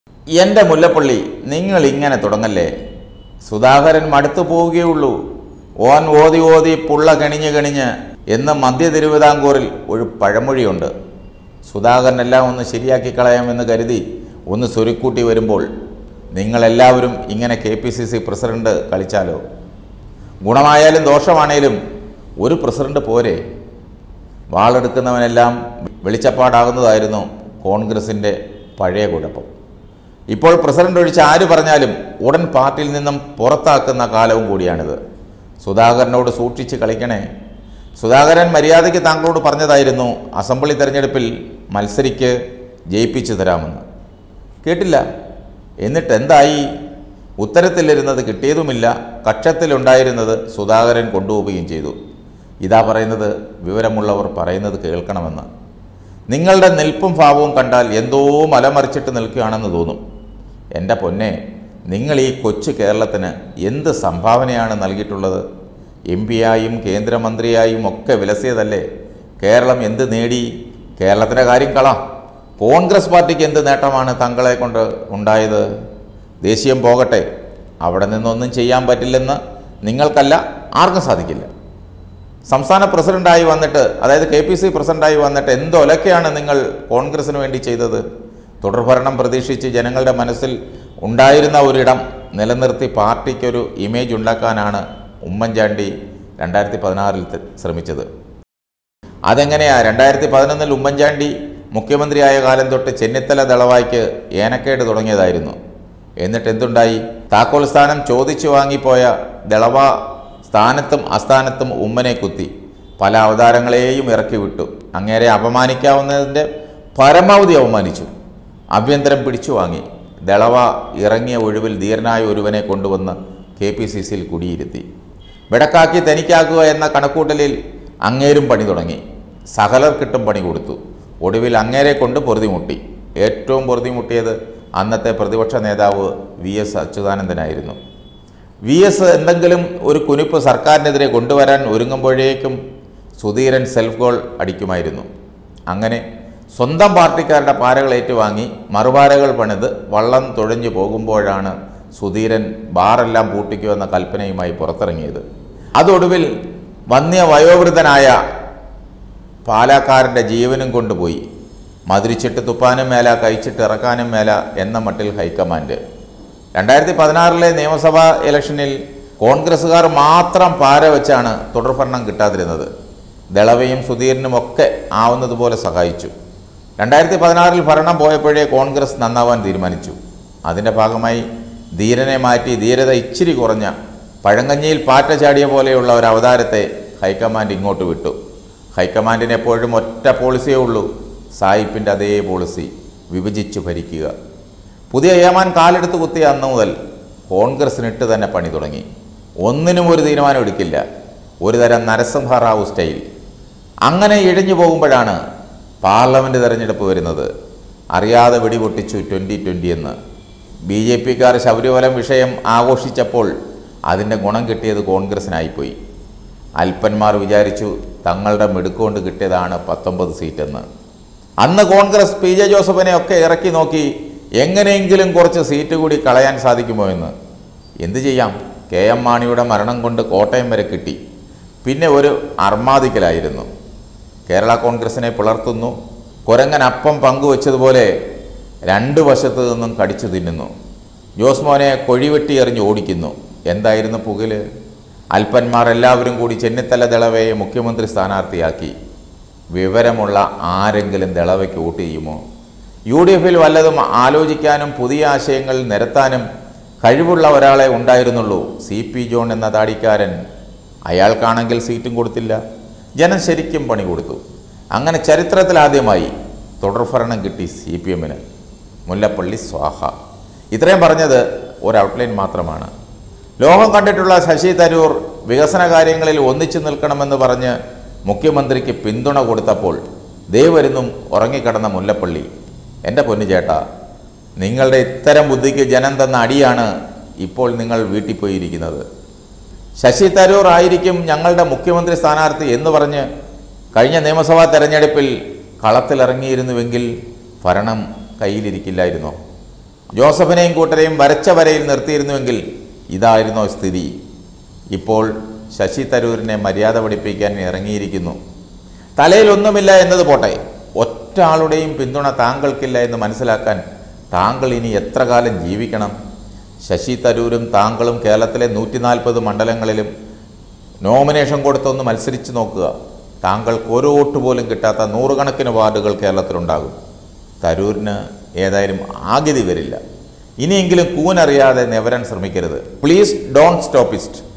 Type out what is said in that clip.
എൻ്റെ മുല്ലപ്പള്ളി നിങ്ങൾ ഇങ്ങനെ തുടങ്ങല്ലേ സുധാകരൻ മടുത്തു പോവുകയുള്ളൂ ഓൻ ഓതി ഓതി പുള്ള കണിഞ്ഞ് കണിഞ്ഞ് എന്ന് മധ്യ തിരുവിതാംകൂറിൽ ഒരു പഴമൊഴിയുണ്ട് സുധാകരനെല്ലാം ഒന്ന് ശരിയാക്കി കളയാമെന്ന് കരുതി ഒന്ന് സ്വരുക്കൂട്ടി വരുമ്പോൾ നിങ്ങളെല്ലാവരും ഇങ്ങനെ K P C C president കളിച്ചാലോ ഗുണമായാലും ദോഷമാണേലും ഒരു പ്രസിഡന്റ് പോരെ വാളെടുക്കുന്നവനെല്ലാം വെളിച്ചപ്പാടാകുന്നതായിരുന്നു കോൺഗ്രസിൻ്റെ പഴയ കുഴപ്പം ഇപ്പോൾ പ്രസിഡന്റ് ഒഴിച്ച് ആര് പറഞ്ഞാലും ഉടൻ പാർട്ടിയിൽ നിന്നും പുറത്താക്കുന്ന കാലവും കൂടിയാണിത് സുധാകരനോട് സൂക്ഷിച്ച് കളിക്കണേ സുധാകരൻ മര്യാദയ്ക്ക് താങ്കളോട് പറഞ്ഞതായിരുന്നു അസംബ്ലി തെരഞ്ഞെടുപ്പിൽ മത്സരിക്ക് ജയിപ്പിച്ചു തരാമെന്ന് കേട്ടില്ല എന്നിട്ട് എന്തായി ഉത്തരത്തിലിരുന്നത് കിട്ടിയതുമില്ല കക്ഷത്തിലുണ്ടായിരുന്നത് സുധാകരൻ കൊണ്ടുപോവുകയും ചെയ്തു ഇതാ പറയുന്നത് വിവരമുള്ളവർ പറയുന്നത് കേൾക്കണമെന്ന് നിങ്ങളുടെ നിൽപ്പും ഭാവവും കണ്ടാൽ എന്തോ മലമറിച്ചിട്ട് നിൽക്കുകയാണെന്ന് തോന്നും എൻ്റെ പൊന്നെ നിങ്ങൾ ഈ കൊച്ചു കേരളത്തിന് എന്ത് സംഭാവനയാണ് നൽകിയിട്ടുള്ളത് എം പിയായും കേന്ദ്രമന്ത്രിയായും ഒക്കെ വിലസിയതല്ലേ കേരളം എന്ത് നേടി കേരളത്തിൻ്റെ കാര്യം കളാം കോൺഗ്രസ് പാർട്ടിക്ക് എന്ത് നേട്ടമാണ് തങ്ങളെ കൊണ്ട് ഉണ്ടായത് ദേശീയം പോകട്ടെ അവിടെ നിന്നൊന്നും ചെയ്യാൻ പറ്റില്ലെന്ന് നിങ്ങൾക്കല്ല ആർക്കും സാധിക്കില്ല സംസ്ഥാന പ്രസിഡന്റായി വന്നിട്ട് അതായത് കെ പി സി പ്രസിഡന്റായി വന്നിട്ട് എന്തൊലക്കെയാണ് നിങ്ങൾ കോൺഗ്രസിന് വേണ്ടി ചെയ്തത് തുടർഭരണം പ്രതീക്ഷിച്ച് ജനങ്ങളുടെ മനസ്സിൽ ഉണ്ടായിരുന്ന ഒരിടം നിലനിർത്തി പാർട്ടിക്കൊരു ഇമേജ് ഉണ്ടാക്കാനാണ് ഉമ്മൻചാണ്ടി രണ്ടായിരത്തി പതിനാറിൽ ശ്രമിച്ചത് അതെങ്ങനെയാ രണ്ടായിരത്തി പതിനൊന്നിൽ ഉമ്മൻചാണ്ടി മുഖ്യമന്ത്രിയായ കാലം തൊട്ട് ചെന്നിത്തല ദളവായ്ക്ക് ഏനക്കേട് തുടങ്ങിയതായിരുന്നു എന്നിട്ട് എന്തുണ്ടായി താക്കോൽ സ്ഥാനം ചോദിച്ചു വാങ്ങിപ്പോയ ദളവ സ്ഥാനത്തും അസ്ഥാനത്തും ഉമ്മനെ കുത്തി പല അവതാരങ്ങളെയും ഇറക്കി വിട്ടു അങ്ങേരെ അപമാനിക്കാവുന്നതിൻ്റെ പരമാവധി അവമാനിച്ചു ആഭ്യന്തരം പിടിച്ചു വാങ്ങി ദളവ ഇറങ്ങിയ ഒഴിവിൽ ധീരനായ ഒരുവനെ കൊണ്ടുവന്ന് കെ പി സി സിയിൽ കുടിയിരുത്തി വെടക്കാക്കി തനിക്കാക്കുക എന്ന കണക്കൂട്ടലിൽ അങ്ങേരും പണി തുടങ്ങി സകലർക്കിട്ടും പണി കൊടുത്തു ഒടുവിൽ അങ്ങേരെ കൊണ്ട് പൊറുതിമുട്ടി ഏറ്റവും പൊറുതിമുട്ടിയത് അന്നത്തെ പ്രതിപക്ഷ നേതാവ് വി എസ് അച്യുതാനന്ദനായിരുന്നു വി എസ് എന്തെങ്കിലും ഒരു കുനിപ്പ് സർക്കാരിനെതിരെ കൊണ്ടുവരാൻ ഒരുങ്ങുമ്പോഴേക്കും സുധീരൻ സെൽഫ് ഗോൾ അടിക്കുമായിരുന്നു അങ്ങനെ സ്വന്തം പാർട്ടിക്കാരുടെ പാരകൾ ഏറ്റുവാങ്ങി മറുപാരകൾ പണിത് വള്ളം തുഴഞ്ഞു പോകുമ്പോഴാണ് സുധീരൻ ബാറെല്ലാം പൂട്ടിക്കുമെന്ന കൽപ്പനയുമായി പുറത്തിറങ്ങിയത് അതൊടുവിൽ വന്യ വയോവൃദ്ധനായ പാലാക്കാരൻ്റെ ജീവനും കൊണ്ടുപോയി മധുരിച്ചിട്ട് തുപ്പാനും മേല കഴിച്ചിട്ട് ഇറക്കാനും മേല എന്ന മട്ടിൽ ഹൈക്കമാൻഡ് രണ്ടായിരത്തി പതിനാറിലെ നിയമസഭാ ഇലക്ഷനിൽ കോൺഗ്രസ്സുകാർ മാത്രം പാര വെച്ചാണ് തുടർഭരണം കിട്ടാതിരുന്നത് ദളവയും സുധീരനും ഒക്കെ ആവുന്നതുപോലെ സഹായിച്ചു രണ്ടായിരത്തി പതിനാറിൽ ഭരണം പോയപ്പോഴേ കോൺഗ്രസ് നന്നാവാൻ തീരുമാനിച്ചു അതിൻ്റെ ഭാഗമായി ധീരനെ മാറ്റി ധീരത ഇച്ചിരി കുറഞ്ഞ പഴങ്കഞ്ഞിയിൽ പാറ്റ ചാടിയ പോലെയുള്ള ഒരു അവതാരത്തെ ഹൈക്കമാൻഡ് ഇങ്ങോട്ട് വിട്ടു ഹൈക്കമാൻഡിന് എപ്പോഴും ഒറ്റ പോളിസിയേ ഉള്ളൂ സായിപ്പിൻ്റെ അതേ പോളിസി വിഭജിച്ചു ഭരിക്കുക പുതിയ ഏമാൻ കാലെടുത്ത് കുത്തിയ അന്ന് മുതൽ കോൺഗ്രസിനിട്ട് തന്നെ പണി തുടങ്ങി ഒന്നിനും ഒരു തീരുമാനം എടുക്കില്ല ഒരു തരം നരസിംഹറാവു സ്റ്റൈൽ അങ്ങനെ ഇഴഞ്ഞു പോകുമ്പോഴാണ് പാർലമെൻറ്റ് തെരഞ്ഞെടുപ്പ് വരുന്നത് അറിയാതെ വെടിപൊട്ടിച്ചു ട്വൻ്റി ട്വൻ്റി എന്ന് ബി ജെ പിക്കാർ ശബരിമലം വിഷയം ആഘോഷിച്ചപ്പോൾ അതിൻ്റെ ഗുണം കിട്ടിയത് കോൺഗ്രസിനായിപ്പോയി അല്പന്മാർ വിചാരിച്ചു തങ്ങളുടെ മിടുക്കുകൊണ്ട് കിട്ടിയതാണ് പത്തൊമ്പത് സീറ്റെന്ന് അന്ന് കോൺഗ്രസ് പി ജെ ജോസഫിനെ ഒക്കെ ഇറക്കി നോക്കി എങ്ങനെയെങ്കിലും കുറച്ച് സീറ്റ് കൂടി കളയാൻ സാധിക്കുമോ എന്ന് എന്തു ചെയ്യാം കെ എം മാണിയുടെ മരണം കൊണ്ട് കോട്ടയം വരെ കിട്ടി പിന്നെ ഒരു അർമാദിക്കലായിരുന്നു കേരള കോൺഗ്രസിനെ പിളർത്തുന്നു കുരങ്ങൻ അപ്പം പങ്കുവച്ചതുപോലെ രണ്ട് വശത്തു നിന്നും കടിച്ചു തിന്നുന്നു ജോസ് മോനെ കൊഴിവെട്ടി എറിഞ്ഞ് ഓടിക്കുന്നു എന്തായിരുന്നു പുകല് അല്പന്മാർ എല്ലാവരും കൂടി ചെന്നിത്തല ദളവയെ മുഖ്യമന്ത്രി സ്ഥാനാർത്ഥിയാക്കി വിവരമുള്ള ആരെങ്കിലും ദളവയ്ക്ക് വോട്ട് ചെയ്യുമോ യു ഡി എഫിൽ വല്ലതും ആലോചിക്കാനും പുതിയ ആശയങ്ങൾ നിരത്താനും കഴിവുള്ള ഒരാളെ ഉണ്ടായിരുന്നുള്ളൂ സി പി ജോൺ എന്ന താടിക്കാരൻ അയാൾക്കാണെങ്കിൽ സീറ്റും കൊടുത്തില്ല ജനം ശരിക്കും പണി കൊടുത്തു അങ്ങനെ ചരിത്രത്തിലാദ്യമായി തുടർഭരണം കിട്ടി സി പി എമ്മിന് മുല്ലപ്പള്ളി സ്വാഹ ഇത്രയും പറഞ്ഞത് ഒരു ഔട്ട്ലൈൻ മാത്രമാണ് ലോകം കണ്ടിട്ടുള്ള ശശി തരൂർ വികസന കാര്യങ്ങളിൽ ഒന്നിച്ചു നിൽക്കണമെന്ന് പറഞ്ഞ് മുഖ്യമന്ത്രിക്ക് പിന്തുണ കൊടുത്തപ്പോൾ ദേ വരുന്നും ഉറങ്ങിക്കിടന്ന മുല്ലപ്പള്ളി എൻ്റെ പൊന്നു ചേട്ടാ നിങ്ങളുടെ ഇത്തരം ബുദ്ധിക്ക് ജനം തന്ന അടിയാണ് ഇപ്പോൾ നിങ്ങൾ വീട്ടിൽ പോയിരിക്കുന്നത് ശശി തരൂർ ആയിരിക്കും ഞങ്ങളുടെ മുഖ്യമന്ത്രി സ്ഥാനാർത്ഥി എന്ന് പറഞ്ഞ് കഴിഞ്ഞ നിയമസഭാ തെരഞ്ഞെടുപ്പിൽ കളത്തിലിറങ്ങിയിരുന്നുവെങ്കിൽ ഭരണം കയ്യിലിരിക്കില്ലായിരുന്നോ ജോസഫിനെയും കൂട്ടരെയും വരച്ച വരയിൽ നിർത്തിയിരുന്നുവെങ്കിൽ ഇതായിരുന്നോ സ്ഥിതി ഇപ്പോൾ ശശി തരൂരിനെ മര്യാദ പഠിപ്പിക്കാൻ ഇറങ്ങിയിരിക്കുന്നു തലയിലൊന്നുമില്ല എന്നത് പോട്ടെ ഒറ്റ ആളുടെയും പിന്തുണ താങ്കൾക്കില്ല എന്ന് മനസ്സിലാക്കാൻ താങ്കൾ ഇനി എത്ര കാലം ജീവിക്കണം ശശി തരൂരും താങ്കളും കേരളത്തിലെ നൂറ്റി നാൽപ്പത് മണ്ഡലങ്ങളിലും നോമിനേഷൻ കൊടുത്തൊന്ന് മത്സരിച്ച് നോക്കുക താങ്കൾക്ക് ഒരു വോട്ട് പോലും കിട്ടാത്ത നൂറുകണക്കിന് വാർഡുകൾ കേരളത്തിലുണ്ടാകും തരൂരിന് ഏതായാലും ആഗതി വരില്ല ഇനിയെങ്കിലും കൂനറിയാതെ നിവരാൻ ശ്രമിക്കരുത് പ്ലീസ് ഡോണ്ട് സ്റ്റോപ്പിസ്റ്റ്